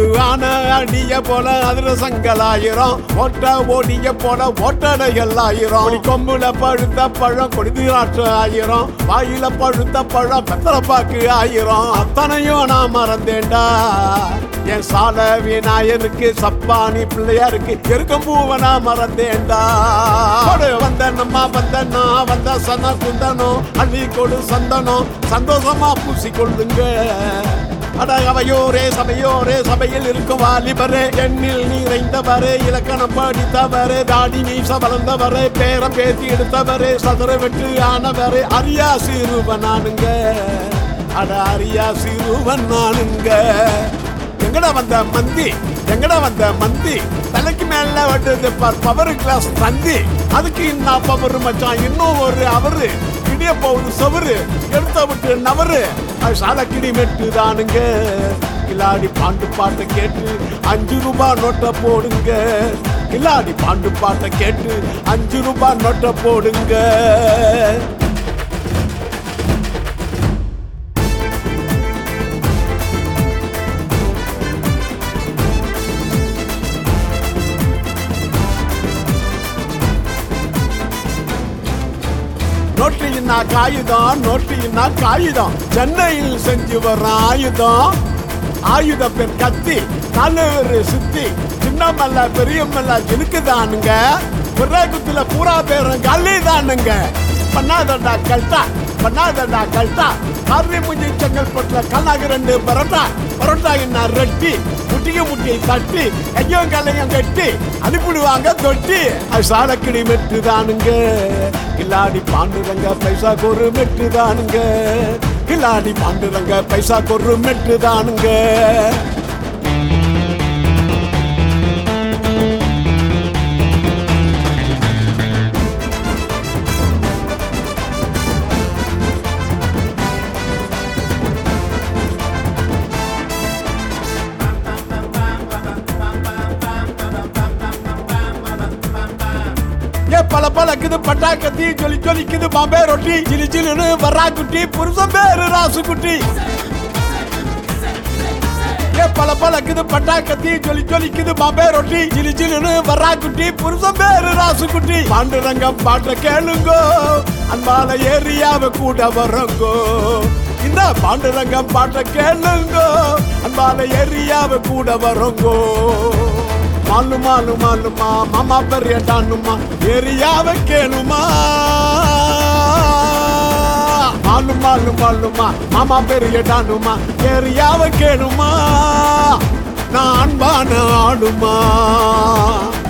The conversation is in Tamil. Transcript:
ஒரு ஆன அடிய போல அதிரசங்கள் ஆயிரம் ஓட்ட ஓடிய போல ஓட்டடைகள் ஆயிரம் கொடி கொம்புல பழுத்த பழம் கொடிதிராட்ச ஆயிரம் வாயில பழுத்த பழம் பெத்தலப்பாக்கு ஆயிரம் அத்தனையும் நான் மறந்தேன்டா என் சால விநாயகருக்கு சப்பானி பிள்ளையாருக்கு எருக்கம்பூவனா மறந்தேன்டா கொடு வந்தனம்மா வந்தனா வந்த சன குந்தனம் அள்ளி கொடு சந்தனம் சந்தோஷமா பூசிக்கொள்ளுங்க அட அவையோரே சபையோரே சபையில் இருக்கும் வாலிபரே எண்ணில் நிறைந்தவரே இலக்கணம் படித்தவரே தாடி மீச வளர்ந்தவரே பேரம் பேத்தி எடுத்தவரே சதுர வெட்டு ஆனவரே அரியா சிறுவனானுங்க அட அரியா சிறுவன் நானுங்க எங்கடா வந்த மந்தி எங்கடா வந்த மந்தி தலைக்கு மேல வட்டது பவர் கிளாஸ் தந்தி அதுக்கு இன்னும் பவர் மச்சான் இன்னும் ஒரு அவரு இடிய போகுது சவரு எடுத்த விட்டு நவரு அது சாலக்கிடி மெட்டு தானுங்க கில்லாடி பாண்டு பாட்டை கேட்டு அஞ்சு ரூபாய் நோட்டை போடுங்க கில்லாடி பாண்டு பாட்டை கேட்டு அஞ்சு ரூபாய் நோட்டை போடுங்க நோட்டினா காகிதம் நோட்டினா காகிதம் சென்னையில் செஞ்சு வர்ற ஆயுதம் ஆயுத பேர் கத்தி தலைவர் சுத்தி சின்னமல்ல பெரியமல்ல இருக்குதானுங்க ஒரே குத்துல பூரா பேரும் கல்லி தானுங்க பண்ணாதடா கல்ட்டா பண்ணாதடா கல்ட்டா காரி முஞ்சி செங்கல் போட்டுல கண்ணாக ரெண்டு பரோட்டா பரோட்டா என்ன ரெட்டி முட்டிக்கு முட்டியை தட்டி ஐயம் கல்லையும் கட்டி அனுப்பிடுவாங்க தொட்டி அது சாலக்கிடி மெட்டு தானுங்க கில்லாடி பாண்டுரங்க பைசா கொரு மெட்டு தானுங்க கில்லாடி பாண்டுரங்க பைசா கொரு மெட்டு தானுங்க ஏ பல பழக்குது பட்டாக்கத்தி ஜொலி ஜொலிக்குது பாம்பே ரொட்டி ஜிலி ஜிலுன்னு வரா குட்டி புருஷன் பேரு ராசு குட்டி ஏ பல பழக்குது பட்டாக்கத்தி ஜொலி ஜொலிக்குது பாம்பே ரொட்டி ஜிலி ஜிலுன்னு வரா குட்டி புருஷன் பேரு ராசு குட்டி பாண்டுரங்கம் பாட்ட கேளுங்கோ அன்பால ஏரியாவ கூட வரங்கோ இந்த பாண்டுரங்கம் பாட்ட கேளுங்கோ அன்பால ஏரியாவ கூட வரங்கோ மாலு மாலு மாலுமா மாமா பெரிய டானுமா ஏரியாவை கேளுமா மாலு மாலு மாலுமா மாமா பெரிய டானுமா ஏரியாவை கேளுமா நான் அன்பான ஆடுமா